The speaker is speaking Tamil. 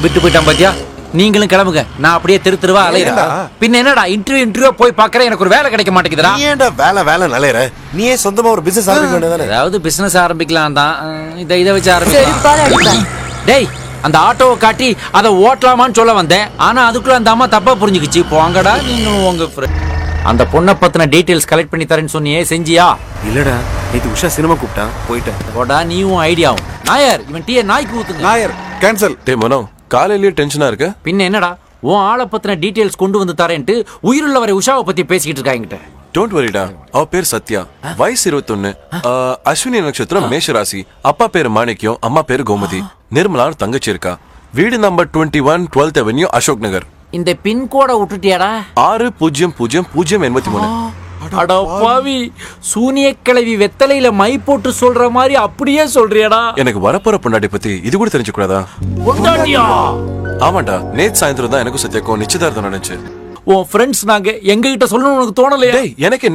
விட்டு போயிட்டான் பாத்தியா நீங்களும் கிளம்புங்க நான் அப்படியே தெரு தெருவா அலையிறேன் ஏன்டா? பின்ன என்னடா இன்டர்வியூ இன்டர்வியூ போய் பாக்குறேன் எனக்கு ஒரு வேலை கிடைக்க மாட்டேங்குதுடா நீ ஏன்டா வேலை வேலை நிலையற நீ ஏன் சொந்தமா ஒரு பிசினஸ் ஆரம்பிக்க வேண்டியதானே ஏதாவது பிசினஸ் ஆரம்பிக்கலாம் தான் அஹ், இதை இதை வச்சு செருப்பால ஆரம்பிக்கலாம் அடிப்பேன். டேய் அந்த ஆட்டோவை காட்டி அதை ஓட்டலாமான்னு சொல்ல வந்தேன் ஆனா அதுக்குள்ள அந்த அம்மா தப்பா புரிஞ்சுக்கிச்சு போங்கடா நீங்களும் உங்க friend. அந்த பொண்ணை பத்தின டீடைல்ஸ் கலெக்ட் பண்ணி தரேன்னு சொன்னியே செஞ்சியா இல்லடா நேத்து உஷா சினிமா கூப்பிட்டான் போயிட்டேன் போடா நீயும் ஐடியாவும் நாயர் இவன் டீயை நாய்க்கு ஊத்துங்க நாயர் கேன்சல் டே மனோ காலையிலேயே டென்ஷனா இருக்க பின்ன என்னடா உன் ஆளை பத்தின டீடைல்ஸ் கொண்டு வந்து தரேன்ட்டு உயிருள்ளவரை உஷாவை பத்தி பேசிக்கிட்டு இருக்காங்க டோன்ட் வரிடா அவ பேர் சத்யா வயசு இருபத்தொன்னு அஸ்வினி நட்சத்திரம் மேஷ ராசி அப்பா பேரு மாணிக்யம் அம்மா பேரு கோமதி நிர்மலான்னு தங்கச்சி இருக்கா வீடு number twenty one twelfth avenue Ashok Nagar இந்த பின்கோடை விட்டுட்டியாடா ஆறு பூஜ்ஜியம் பூஜ்ஜியம் பூஜ்ஜியம் எண்பத்தி மூணு அட பாவி சூனிய கிழவி வெத்தலையில மை போட்டு சொல்ற மாதிரி அப்படியே சொல்றியடா எனக்கு வரப்போற பொண்டாட்டி பத்தி இது கூட தெரிஞ்சுக்கூடாதா பொண்டாட்டியா ஆமாண்டா நேத்து சாயந்தரம் தான் எனக்கும் சத்யாக்கும் நிச்சயதார்த்தம் நடந்துச்சு உன் ஃப்ரெண்ட்ஸ் நாங்க எங்க கிட்ட சொல்லணும்னு உனக்கு தோணலையா டேய் எனக்கு